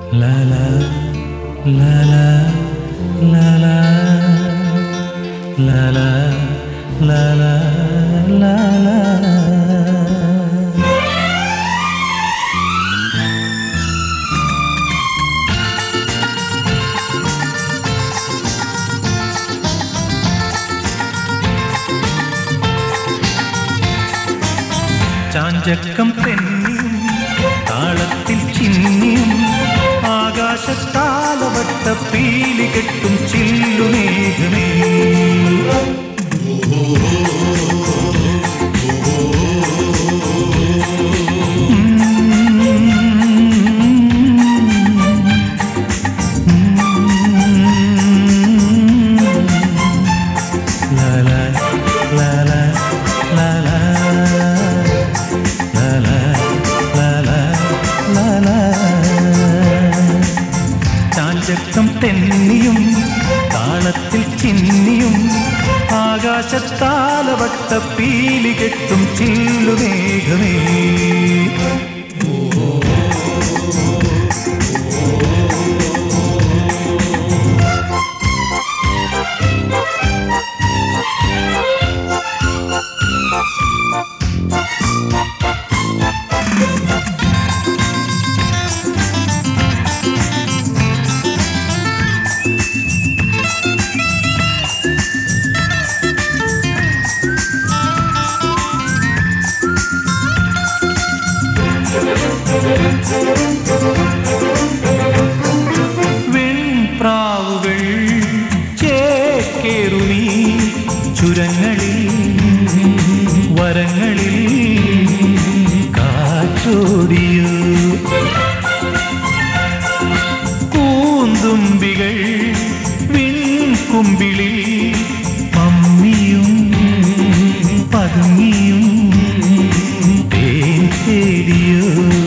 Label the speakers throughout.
Speaker 1: La la la la la la la la la la la la ചാഞ്ചക്കം തെന്നിയും താളത്തിൽ ചിന്നിയും ആകാശത്താലവട്ട പീലി കെട്ടും ചില്ലുമേഘമേ La la la la la la La la la la la la ചാഞ്ചക്കം തെന്നിയും താളത്തിൽ ചിന്നിയും ആകാശത്താലവട്ട പീലി കെട്ടും ചില്ലുമേഘമേ വെൺപ്രാവുകൾ ചേക്കേറുമീ ചുരങ്ങളിൽ വരങ്ങളിൽ കാറ്റോടിയു പൂന്തുമ്പികൾ വിൺകുമ്പിളിൽ പമ്മിയും പതുങ്ങിയും തേൻ തേടിയോ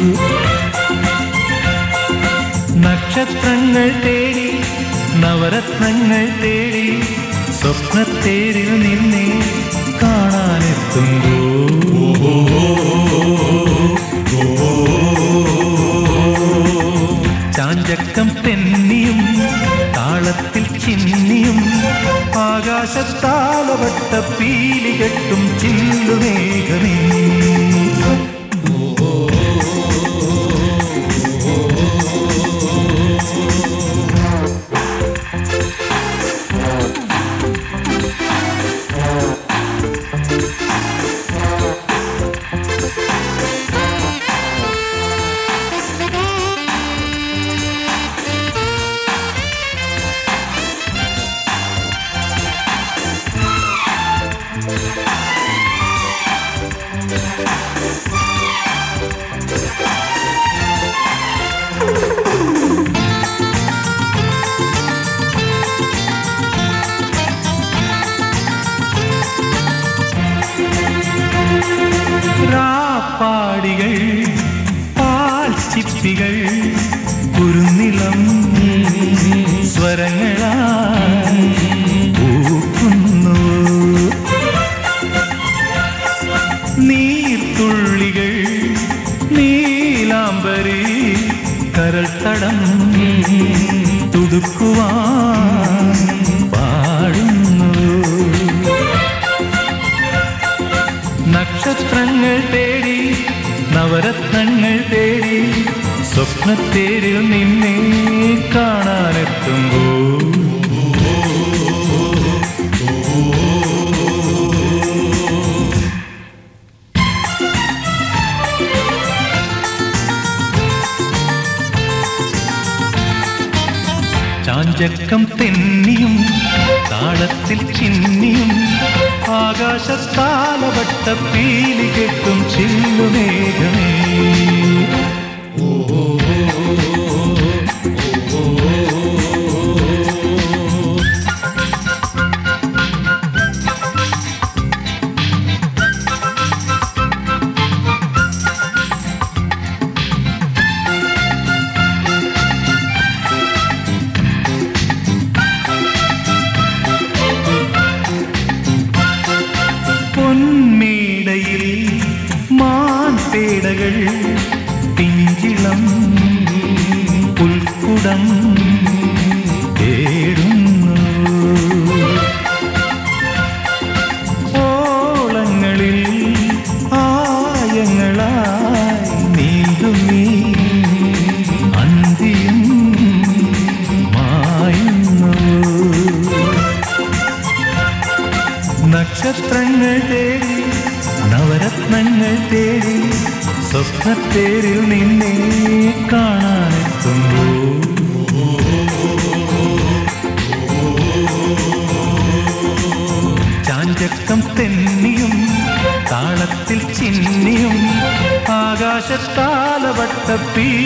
Speaker 1: നക്ഷത്രങ്ങൾ തേടി നവരത്നങ്ങൾ തേടി സ്വപ്നത്തേരിൽ നിന്നെ കാണാനെത്തുമ്പോ ചാഞ്ചക്കം തെന്നിയും താളത്തിൽ ചിന്നിയും ആകാശത്താലവട്ട പീലി കെട്ടും ചില്ലുമേഘമേ രാപ്പാടികൾ പാൽ ചിപ്പികൾ കുരുന്നിളം സ്വരങ്ങളാ പൂക്കുന്നു നീർത്തുള്ളികൾ നീലാംബരി കരൾ തടം തുടുക്കുവാൻ പാടുന്നു നക്ഷത്രങ്ങൾ തേടി നവരത്നങ്ങൾ തേടി സ്വപ്നത്തേരിൽ നിന്നെ കാണാനെത്തുമ്പോ ചാഞ്ചക്കം തെന്നിയും താളത്തിൽ ചിന്നിയും ആകാശത്താലവട്ട പീലി കെട്ടും ചില്ലുമേഘമേ പൊന്മേടയിൽ മാൻപേടകൾ പിഞ്ച നക്ഷത്രങ്ങൾ തേടി നവരത്നങ്ങൾ തേടി സ്വപ്നത്തേരിൽ നിന്നെ കാണാനെത്തുന്നു ചാഞ്ചക്കം തെന്നിയും താളത്തിൽ ചിന്നിയും ആകാശത്താലവട്ട പീ